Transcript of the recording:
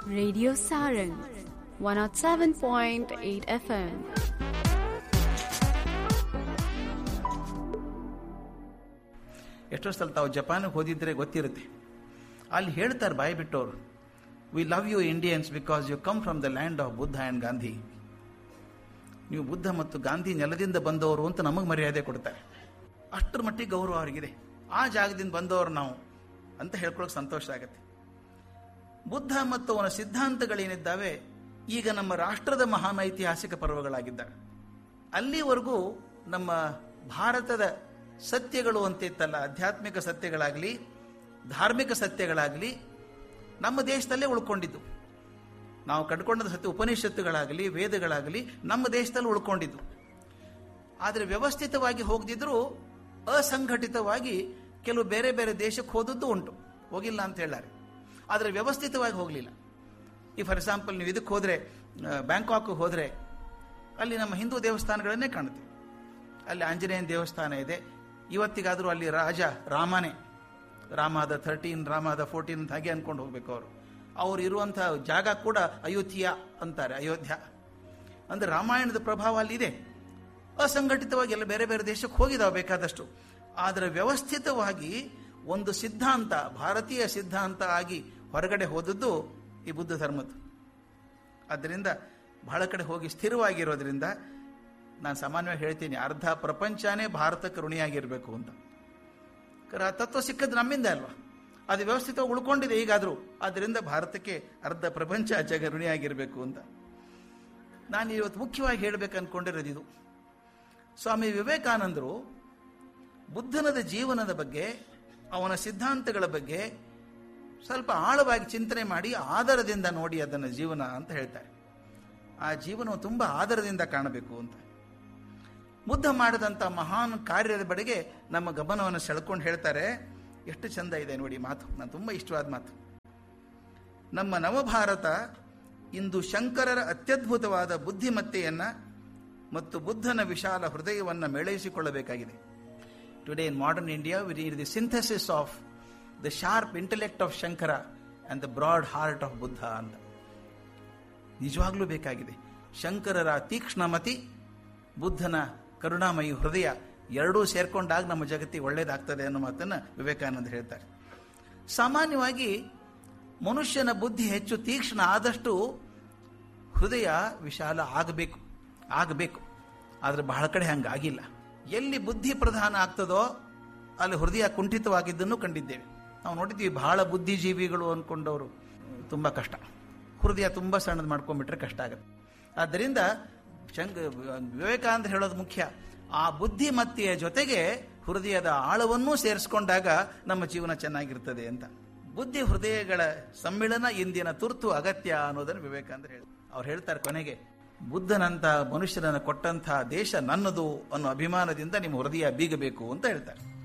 Radio Sarang 107.8 FM. ಎಷ್ಟೋ ಸಲ ತಾವು ಜಪಾನಿಗೆ ಹೋದಿದ್ರೆ ಗೊತ್ತಿರುತ್ತೆ ಅಲ್ಲಿ ಹೇಳ್ತಾರೆ ಬಾಯಿ ಬಿಟ್ಟವರು we love you Indians because you come from the land of Buddha and Gandhi ನೀವು ಬುದ್ಧ ಮತ್ತು ಗಾಂಧಿ ನೆಲದಿಂದ ಬಂದವರು ಅಂತ ನಮಗೆ ಮರ್ಯಾದೆ ಕೊಡ್ತಾರೆ ಅಷ್ಟರ ಮಟ್ಟಿಗೆ ಗೌರವ ಅವರಿಗಿದೆ ಆ ಜಾಗದಿಂದ ಬಂದವರು ನಾವು ಅಂತ ಹೇಳ್ಕೊಳಕ್ಕೆ ಸಂತೋಷ ಆಗುತ್ತೆ ಬುದ್ಧ ಮತ್ತು ಅವನ ಸಿದ್ಧಾಂತಗಳೇನಿದ್ದಾವೆ ಈಗ ನಮ್ಮ ರಾಷ್ಟ್ರದ ಮಹಾನ್ ಐತಿಹಾಸಿಕ ಪರ್ವಗಳಾಗಿದ್ದಾವೆ ಅಲ್ಲಿವರೆಗೂ ನಮ್ಮ ಭಾರತದ ಸತ್ಯಗಳು ಅಂತ ಇತ್ತಲ್ಲ ಆಧ್ಯಾತ್ಮಿಕ ಸತ್ಯಗಳಾಗಲಿ ಧಾರ್ಮಿಕ ಸತ್ಯಗಳಾಗಲಿ ನಮ್ಮ ದೇಶದಲ್ಲೇ ಉಳ್ಕೊಂಡಿದ್ದು ನಾವು ಕಂಡುಕೊಂಡ ಸತ್ಯ ಉಪನಿಷತ್ತುಗಳಾಗಲಿ ವೇದಗಳಾಗಲಿ ನಮ್ಮ ದೇಶದಲ್ಲಿ ಉಳ್ಕೊಂಡಿದ್ದು ಆದರೆ ವ್ಯವಸ್ಥಿತವಾಗಿ ಹೋಗದಿದ್ರೂ ಅಸಂಘಟಿತವಾಗಿ ಕೆಲವು ಬೇರೆ ಬೇರೆ ದೇಶಕ್ಕೆ ಹೋದದ್ದು ಉಂಟು ಹೋಗಿಲ್ಲ ಅಂತ ಹೇಳಾರೆ ಆದರೆ ವ್ಯವಸ್ಥಿತವಾಗಿ ಹೋಗಲಿಲ್ಲ ಈ ಫಾರ್ ಎಕ್ಸಾಂಪಲ್ ನೀವು ಇದಕ್ಕೆ ಹೋದರೆ ಬ್ಯಾಂಕಾಕ್ ಹೋದರೆ ಅಲ್ಲಿ ನಮ್ಮ ಹಿಂದೂ ದೇವಸ್ಥಾನಗಳನ್ನೇ ಕಾಣುತ್ತೆ ಅಲ್ಲಿ ಆಂಜನೇಯನ ದೇವಸ್ಥಾನ ಇದೆ ಇವತ್ತಿಗಾದರೂ ಅಲ್ಲಿ ರಾಜ ರಾಮನೇ ರಾಮದ ಥರ್ಟೀನ್ ರಾಮದ ಫೋರ್ಟೀನ್ ಅಂತ ಹಾಗೆ ಅನ್ಕೊಂಡು ಹೋಗ್ಬೇಕು ಅವರು ಅವ್ರು ಇರುವಂಥ ಜಾಗ ಕೂಡ ಅಯೋಧ್ಯ ಅಂತಾರೆ ಅಯೋಧ್ಯ ಅಂದರೆ ರಾಮಾಯಣದ ಪ್ರಭಾವ ಅಲ್ಲಿ ಇದೆ ಅಸಂಘಟಿತವಾಗಿ ಎಲ್ಲ ಬೇರೆ ಬೇರೆ ದೇಶಕ್ಕೆ ಹೋಗಿದಾವೆ ಬೇಕಾದಷ್ಟು ಆದರೆ ವ್ಯವಸ್ಥಿತವಾಗಿ ಒಂದು ಸಿದ್ಧಾಂತ ಭಾರತೀಯ ಸಿದ್ಧಾಂತ ಆಗಿ ಹೊರಗಡೆ ಹೋದದ್ದು ಈ ಬುದ್ಧ ಧರ್ಮದ್ದು ಆದ್ದರಿಂದ ಬಹಳ ಕಡೆ ಹೋಗಿ ಸ್ಥಿರವಾಗಿರೋದ್ರಿಂದ ನಾನು ಸಾಮಾನ್ಯವಾಗಿ ಹೇಳ್ತೀನಿ ಅರ್ಧ ಪ್ರಪಂಚನೇ ಭಾರತಕ್ಕೆ ಋಣಿಯಾಗಿರಬೇಕು ಅಂತ ಆ ತತ್ವ ಸಿಕ್ಕದ್ದು ನಮ್ಮಿಂದ ಅಲ್ವಾ ಅದು ವ್ಯವಸ್ಥಿತವಾಗಿ ಉಳ್ಕೊಂಡಿದೆ ಈಗಾದರೂ ಆದ್ದರಿಂದ ಭಾರತಕ್ಕೆ ಅರ್ಧ ಪ್ರಪಂಚ ಜಗ ಋಣಿಯಾಗಿರಬೇಕು ಅಂತ ನಾನು ಇವತ್ತು ಮುಖ್ಯವಾಗಿ ಹೇಳಬೇಕು ಅನ್ಕೊಂಡಿರೋದು ಇದು ಸ್ವಾಮಿ ವಿವೇಕಾನಂದರು ಬುದ್ಧನದ ಜೀವನದ ಬಗ್ಗೆ ಅವನ ಸಿದ್ಧಾಂತಗಳ ಬಗ್ಗೆ ಸ್ವಲ್ಪ ಆಳವಾಗಿ ಚಿಂತನೆ ಮಾಡಿ ಆಧಾರದಿಂದ ನೋಡಿ ಅದನ್ನು ಜೀವನ ಅಂತ ಹೇಳ್ತಾರೆ ಆ ಜೀವನವು ತುಂಬ ಆಧಾರದಿಂದ ಕಾಣಬೇಕು ಅಂತ ಬುದ್ಧ ಮಾಡಿದಂಥ ಮಹಾನ್ ಕಾರ್ಯದ ಬಡೆಗೆ ನಮ್ಮ ಗಮನವನ್ನು ಸೆಳ್ಕೊಂಡು ಹೇಳ್ತಾರೆ ಎಷ್ಟು ಚಂದ ಇದೆ ನೋಡಿ ಮಾತು ನಾನು ತುಂಬ ಇಷ್ಟವಾದ ಮಾತು ನಮ್ಮ ನವಭಾರತ ಇಂದು ಶಂಕರರ ಅತ್ಯದ್ಭುತವಾದ ಬುದ್ಧಿಮತ್ತೆಯನ್ನ ಮತ್ತು ಬುದ್ಧನ ವಿಶಾಲ ಹೃದಯವನ್ನು ಮೇಳೈಸಿಕೊಳ್ಳಬೇಕಾಗಿದೆ today in modern India we need the synthesis of the sharp intellect of Shankara and the broad heart of Buddha ಅಂತ ನಿಜವಾಗ್ಲೂ ಬೇಕಾಗಿದೆ ಶಂಕರರ ತೀಕ್ಷ್ಣಮತಿ ಬುದ್ಧನ ಕರುಣಾಮಯಿ ಹೃದಯ ಎರಡೂ ಸೇರ್ಕೊಂಡಾಗ ನಮ್ಮ ಜಗತ್ತಿಗೆ ಒಳ್ಳೇದಾಗ್ತದೆ ಅನ್ನೋ ಮಾತನ್ನು ವಿವೇಕಾನಂದ ಹೇಳ್ತಾರೆ ಸಾಮಾನ್ಯವಾಗಿ ಮನುಷ್ಯನ ಬುದ್ಧಿ ಹೆಚ್ಚು ತೀಕ್ಷ್ಣ ಆದಷ್ಟು ಹೃದಯ ವಿಶಾಲ ಆಗಬೇಕು ಆಗಬೇಕು ಆದರೆ ಬಹಳ ಕಡೆ ಹಂಗಾಗಿಲ್ಲ ಎಲ್ಲಿ ಬುದ್ಧಿ ಪ್ರಧಾನ ಆಗ್ತದೋ ಅಲ್ಲಿ ಹೃದಯ ಕುಂಠಿತವಾಗಿದ್ದನ್ನು ಕಂಡಿದ್ದೇವೆ ನಾವು ನೋಡಿದ್ದೀವಿ ಬಹಳ ಬುದ್ಧಿಜೀವಿಗಳು ಅಂದ್ಕೊಂಡವರು ತುಂಬ ಕಷ್ಟ ಹೃದಯ ತುಂಬ ಸಣ್ಣದು ಮಾಡ್ಕೊಂಡ್ಬಿಟ್ರೆ ಕಷ್ಟ ಆಗುತ್ತೆ ಆದ್ದರಿಂದ ಶಂಕ ವಿವೇಕಾನಂದ ಹೇಳೋದು ಮುಖ್ಯ ಆ ಬುದ್ಧಿಮತ್ತೆಯ ಜೊತೆಗೆ ಹೃದಯದ ಆಳವನ್ನೂ ಸೇರಿಸ್ಕೊಂಡಾಗ ನಮ್ಮ ಜೀವನ ಚೆನ್ನಾಗಿರ್ತದೆ ಅಂತ ಬುದ್ಧಿ ಹೃದಯಗಳ ಸಮ್ಮಿಳನ ಇಂದಿನ ತುರ್ತು ಅಗತ್ಯ ಅನ್ನೋದನ್ನು ವಿವೇಕಾನಂದ ಹೇಳ ಅವ್ರು ಹೇಳ್ತಾರೆ ಕೊನೆಗೆ ಬುದ್ಧನಂತ ಮನುಷ್ಯನನ್ನು ಕೊಟ್ಟಂತಹ ದೇಶ ನನ್ನದು ಅನ್ನೋ ಅಭಿಮಾನದಿಂದ ನಿಮ್ಮ ಹೃದಯ ಬೀಗಬೇಕು ಅಂತ ಹೇಳ್ತಾರೆ